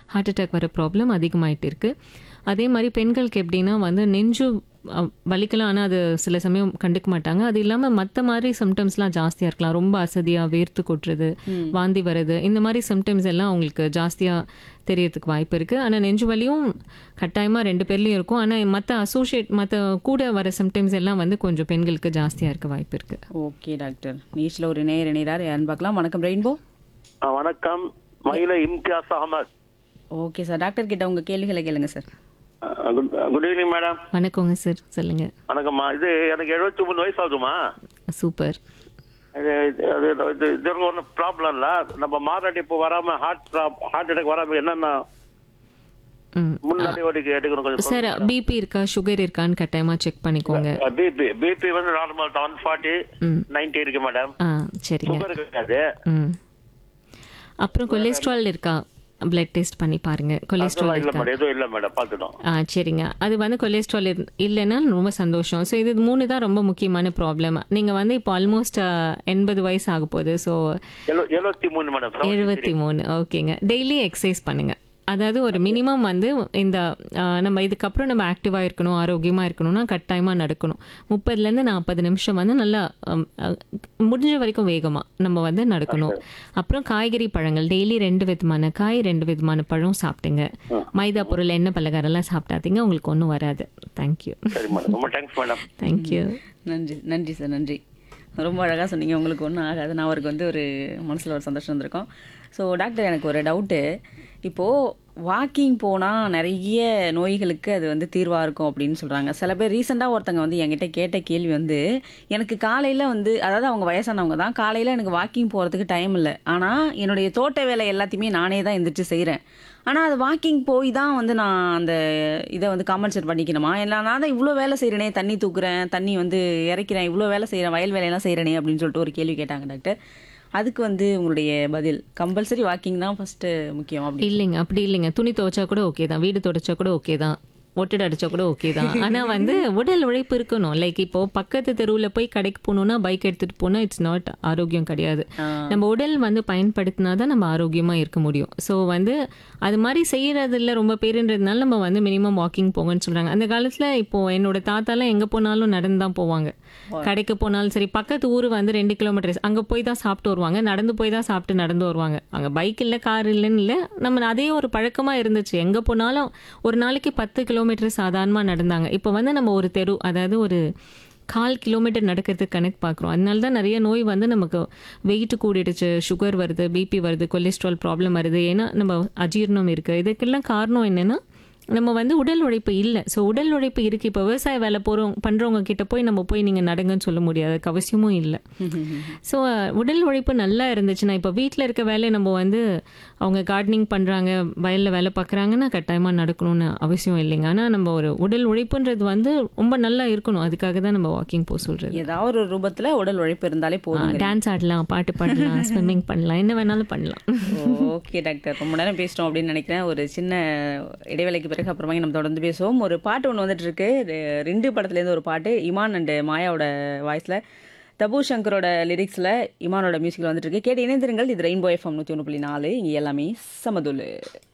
heart attack வர problem அதிகமாயிட்டு இருக்கு அதே மாதிரி பெண்களுக்கு எப்படின்னா வந்து நெஞ்சு அஹ், வலிக்கலாம் ஆனால் அது சில சமயம் கண்டுக்க மாட்டாங்க அது இல்லாமல் மற்ற மாதிரி சிம்டம்ஸ்லாம் ஜாஸ்தியாக இருக்கலாம் ரொம்ப அசதியாக வேர்த்து கொட்டுறது வாந்தி வர்றது இந்த மாதிரி சிம்டம்ஸ் எல்லாம் அவங்களுக்கு ஜாஸ்தியாக தெரியறதுக்கு வாய்ப்பு இருக்குது ஆனால் நெஞ்சு வலியும் கட்டாயமாக ரெண்டு பேர்லேயும் இருக்கும் ஆனால் மற்ற அசோசியேட் மற்ற கூட வர சிம்டம்ஸ் எல்லாம் வந்து கொஞ்சம் பெண்களுக்கு ஜாஸ்தியாக இருக்க வாய்ப்பு இருக்குது ஓகே டாக்டர் நீச்சில் ஒரு நேயர் இணைகிறார் யாருன்னு பார்க்கலாம் வணக்கம் ரெயின்போ ஆ, வணக்கம் மயில Imtiaz Ahmed okay sir doctor கிட்ட உங்கள் கேள்விகளை கேளுங்க sir good good evening madam வணக்கங்க சார் சொல்லுங்கள் வணக்கம்மா இது எனக்கு எழுபத்தி மூணு வயசு ஆகுதுமா சூப்பர் இது இது இது- இது இது ஒன்றும் ப்ராப்ளம் இல்லை நம்ம மாரடைப்பு வராம ஹார்ட் ஹார்ட் அட்டாக் வராம என்னென்ன ம் முன்னாடி ஒடிக்கு எடுக்கணும் கொஞ்சம் சார் பிபி இருக்கா சுகர் இருக்கான்னு கட்டாயமாக செக் பண்ணிக்கோங்க பிபி பிபி வந்து normal one forty hmm ninety இருக்கு மேடம் ஆ சரிங்க சுகர் இருக்காது ம் அப்புறம் கொலஸ்ட்ரால் இருக்கா பிளட் டெஸ்ட் பண்ணி பாருங்க கொலஸ்ட்ரால் அதெல்லாம் இல்லை இருக்கா மேடம் எதுவும் இல்லை மேடம் பார்த்துட்டோம் ஆ சரிங்க அது வந்து கொலஸ்ட்ரால் இல்லைன்னா ரொம்ப சந்தோஷம் ஸோ இது மூணு தான் ரொம்ப முக்கியமான ப்ராப்ளம் நீங்கள் வந்து இப்போ ஆல்மோஸ்ட் எண்பது வயசு ஆக போகுது ஸோ எழு எழுபத்தி மூணு மேடம் எழுபத்தி மூணு ஓகேங்க டெய்லி எக்ஸசைஸ் பண்ணுங்க அதாவது ஒரு மினிமம் வந்து இந்த ஆ, நம்ம இதுக்கப்புறம் நம்ம ஆக்டிவாக இருக்கணும் ஆரோக்கியமாக இருக்கணும்னா கட்டாயமாக நடக்கணும் முப்பதுலேருந்து நாற்பது நிமிஷம் வந்து நல்லா அம், அ, முடிஞ்ச வரைக்கும் வேகமாக நம்ம வந்து நடக்கணும் அப்புறம் காய்கறி பழங்கள் டெய்லி ரெண்டு விதமான காய் ரெண்டு விதமான பழம் சாப்பிட்டுங்க மைதா பொருள் எண்ணெய் பலகாரம்லாம் சாப்பிட்டாதீங்க உங்களுக்கு ஒன்றும் வராது தேங்க்யூ சரி மேடம் ரொம்ப தேங்க்ஸ் மேடம் தேங்க்யூ நன்றி நன்றி சார் நன்றி ரொம்ப அழகாக சொன்னீங்க உங்களுக்கு ஒன்றும் ஆகாது நான் அவருக்கு வந்து ஒரு மனசில் ஒரு சந்தோஷம் இருந்திருக்கும் ஸோ டாக்டர் எனக்கு ஒரு டவுட்டு இப்போது வாக்கிங் போனால் நிறைய நோய்களுக்கு அது வந்து தீர்வாக இருக்கும் அப்படின்னு சொல்கிறாங்க சில பேர் ரீசெண்டாக ஒருத்தங்க வந்து என்கிட்ட கேட்ட கேள்வி வந்து எனக்கு காலையில் வந்து அதாவது அவங்க வயசானவங்க தான் காலையில் எனக்கு வாக்கிங் போகிறதுக்கு டைம் இல்லை ஆனால் என்னுடைய தோட்ட வேலை எல்லாத்தையுமே நானே தான் எந்திரிச்சு செய்கிறேன் ஆனால் அது வாக்கிங் போய் தான் வந்து நான் அந்த இதை வந்து காம்பன்சேட் பண்ணிக்கணுமா இல்லை நான் தான் இவ்வளோ வேலை செய்கிறேனே தண்ணி தூக்குறேன் தண்ணி வந்து இறைக்கிறேன் இவ்வளோ வேலை செய்கிறேன் வயல் வேலையெல்லாம் செய்கிறேனே அப்படின்னு சொல்லிட்டு ஒரு கேள்வி கேட்டாங்க டாக்டர் அதுக்கு வந்து உங்களுடைய பதில் கம்பல்சரி வாக்கிங் தான் ஃபஸ்ட்டு முக்கியம் அப்படி இல்லைங்க அப்படி இல்லைங்க துணி துவைச்சா கூட ஓகே தான் வீடு துடைச்சா கூட ஓகே தான் ஒட்டடை அடிச்சா கூட ஓகே தான் ஆனால் வந்து உடல் உழைப்பு இருக்கணும் லைக் இப்போ பக்கத்து தெருவில் போய் கடைக்கு போகணுன்னா பைக் எடுத்துகிட்டு போனால் இட்ஸ் நாட் ஆரோக்கியம் கிடையாது நம்ம உடல் வந்து பயன்படுத்தினா தான் நம்ம ஆரோக்கியமாக இருக்க முடியும் ஸோ வந்து அது மாதிரி செய்யறதில்ல ரொம்ப பேருன்றதுனால நம்ம வந்து மினிமம் வாக்கிங் போங்கன்னு சொல்கிறாங்க அந்த காலத்தில் இப்போ என்னோட தாத்தாலாம் எங்கே போனாலும் நடந்து தான் போவாங்க கடைக்கு போனாலும் சரி பக்கத்து ஊர் வந்து ரெண்டு கிலோமீட்டர்ஸ் அங்கே போய் தான் சாப்பிட்டு வருவாங்க நடந்து போய் தான் சாப்பிட்டு நடந்து வருவாங்க அங்கே பைக் இல்லை கார் இல்லைன்னு இல்லை நம்ம அதே ஒரு பழக்கமாக இருந்துச்சு எங்கே போனாலும் ஒரு நாளைக்கு பத்து கிலோமீட்டர் சாதாரணமாக நடந்தாங்க இப்போ வந்து நம்ம ஒரு தெரு அதாவது ஒரு கால் கிலோமீட்டர் நடக்கிறதுக்கு கணக்கு பார்க்குறோம் அதனால தான் நிறைய நோய் வந்து நமக்கு வெயிட் கூடிடுச்சு சுகர் வருது பிபி வருது கொலஸ்ட்ரால் ப்ராப்ளம் வருது ஏன்னா நம்ம அஜீரணம் இருக்குது இதுக்கெல்லாம் காரணம் என்னென்னா நம்ம வந்து உடல் உழைப்பு இல்லை ஸோ உடல் உழைப்பு இருக்குது இப்போ விவசாய வேலை போகிறோம் பண்ணுறவங்க கிட்ட போய் நம்ம போய் நீங்கள் நடங்கன்னு சொல்ல முடியாது அதுக்கு அவசியமும் இல்லை ஸோ உடல் உழைப்பு நல்லா இருந்துச்சுன்னா இப்போ வீட்டில் இருக்க வேலையை நம்ம வந்து அவங்க கார்டனிங் பண்ணுறாங்க வயலில் வேலை பார்க்குறாங்கன்னா கட்டாயமாக நடக்கணும்னு அவசியம் இல்லைங்க ஆனால் நம்ம ஒரு உடல் உழைப்புன்றது வந்து ரொம்ப நல்லா இருக்கணும் அதுக்காக தான் நம்ம வாக்கிங் போக சொல்கிறது ஏதாவது ஒரு ரூபத்தில் உடல் உழைப்பு இருந்தாலே போதும் டான்ஸ் ஆடலாம் பாட்டு பாடலாம் ஸ்விம்மிங் பண்ணலாம் என்ன வேணாலும் பண்ணலாம் ஓகே டாக்டர் ரொம்ப நேரம் பேசிட்டோம் அப்படின்னு நினைக்கிறேன் ஒரு சின்ன இடைவேளைக்கு பிறகு அப்புறமா நம்ம தொடர்ந்து பேசுவோம் ஒரு பாட்டு ஒன்று வந்துட்டு இருக்கு ரெ- ரெண்டு படத்துலேருந்து ஒரு பாட்டு இமான் அண்டு மாயாவோட வாய்ஸில் தபு சங்கரோட லிரிக்ஸில் இமானோட மியூசிக்கில் வந்துட்டு இருக்கு கேட்டு இணைந்திருங்கள் இது ரெயின்போ எஃப்எம் நூற்றி ஒன்று புள்ளி நாலு இங்கே எல்லாமே சமதுல்லு